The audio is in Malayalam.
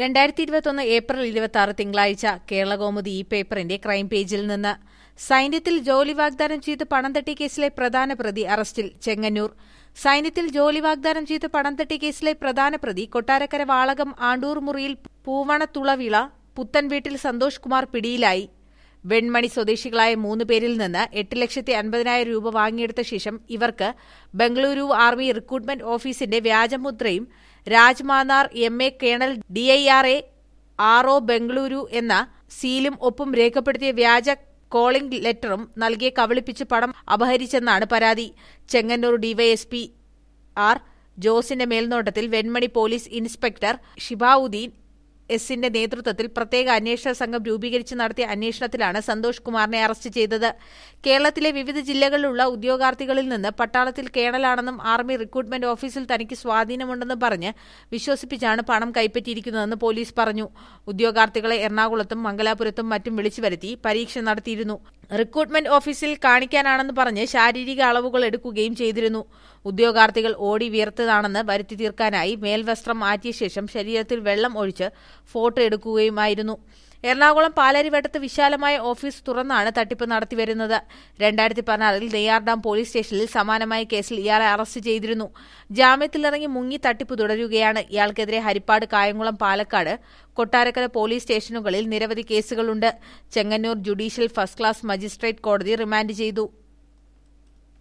രണ്ടായിരത്തി ഇരുപത്തൊന്ന് ഏപ്രിൽ ഇരുപത്തി ആറ് തിങ്കളാഴ്ച കേരളകൗമുദി ഈ പേപ്പറിന്റെ ക്രൈം പേജിൽ നിന്ന് സൈന്യത്തിൽ ജോലി വാഗ്ദാനം ചെയ്ത് പണം തട്ടിയ കേസിലെ പ്രധാന പ്രതി അറസ്റ്റിൽ ചെങ്ങന്നൂർ സൈന്യത്തിൽ ജോലി വാഗ്ദാനം ചെയ്ത് പണം തട്ടിയ കേസിലെ പ്രധാന പ്രതി കൊട്ടാരക്കര വാളകം ആണ്ടൂർ മുറിയിൽ പൂവണത്തുളവിള പുത്തൻ വീട്ടിൽ സന്തോഷ് കുമാർ പിടിയിലായി വെൺമണി സ്വദേശികളായ മൂന്ന് പേരിൽ നിന്ന് എട്ട് ലക്ഷത്തി അൻപതിനായിരം രൂപ വാങ്ങിയെടുത്ത ശേഷം ഇവർക്ക് ബംഗളൂരു ആർമി റിക്രൂട്ട്മെന്റ് ഓഫീസിന്റെ വ്യാജമുദ്രയും Raj Mannar M A colonel DIRA R O Bengaluru എന്ന സീലും ഒപ്പും രേഖപ്പെടുത്തിയ വ്യാജ കോളിംഗ് ലെറ്ററും നൽകിയ കബളിപ്പിച്ച് പണം അപഹരിച്ചെന്നാണ് പരാതി ചെങ്ങന്നൂർ ഡിവൈഎസ്പി ആർ ജോസിന്റെ മേൽനോട്ടത്തിൽ വെൺമണി പോലീസ് ഇൻസ്പെക്ടർ ഷിബാവുദ്ദീൻ എസിന്റെ നേതൃത്വത്തിൽ പ്രത്യേക അന്വേഷണ സംഘം രൂപീകരിച്ച് നടത്തിയ അന്വേഷണത്തിലാണ് സന്തോഷ് കുമാറിനെ അറസ്റ്റ് ചെയ്തത് കേരളത്തിലെ വിവിധ ജില്ലകളിലുള്ള ഉദ്യോഗാർത്ഥികളിൽ നിന്ന് പട്ടാളത്തിൽ കേണലാണെന്നും ആർമി റിക്രൂട്ട്മെന്റ് ഓഫീസിൽ തനിക്ക് സ്വാധീനമുണ്ടെന്നും പറഞ്ഞ് വിശ്വസിപ്പിച്ചാണ് പണം കൈപ്പറ്റിയിരിക്കുന്നതെന്ന് പോലീസ് പറഞ്ഞു ഉദ്യോഗാർത്ഥികളെ എറണാകുളത്തും മംഗലാപുരത്തും മറ്റും വിളിച്ചു വരുത്തി പരീക്ഷ നടത്തിയിരുന്നു റിക്രൂട്ട്മെന്റ് ഓഫീസിൽ കാണിക്കാനാണെന്ന് പറഞ്ഞ് ശാരീരിക അളവുകൾ എടുക്കുകയും ചെയ്തിരുന്നു ഉദ്യോഗാർത്ഥികൾ ഓടി വിയർത്തതാണെന്ന് വരുത്തി തീർക്കാനായി മേൽവസ്ത്രം മാറ്റിയ ശേഷം ശരീരത്തിൽ വെള്ളം ഒഴിച്ച് ഫോട്ടോ എടുക്കുകയുമായിരുന്നു എറണാകുളം പാലാരിവട്ടത്ത് വിശാലമായ ഓഫീസ് തുറന്നാണ് തട്ടിപ്പ് നടത്തിവരുന്നത് രണ്ടായിരത്തി പതിനാറിൽ നെയ്യാർഡാം പോലീസ് സ്റ്റേഷനിൽ സമാനമായ കേസിൽ ഇയാളെ അറസ്റ്റ് ചെയ്തിരുന്നു ജാമ്യത്തിലിറങ്ങി മുങ്ങി തട്ടിപ്പ് തുടരുകയാണ് ഇയാൾക്കെതിരെ ഹരിപ്പാട് കായംകുളം പാലക്കാട് കൊട്ടാരക്കര പോലീസ് സ്റ്റേഷനുകളിൽ നിരവധി കേസുകളുണ്ട് Chengannur judicial first class magistrate കോടതി റിമാൻഡ് ചെയ്തു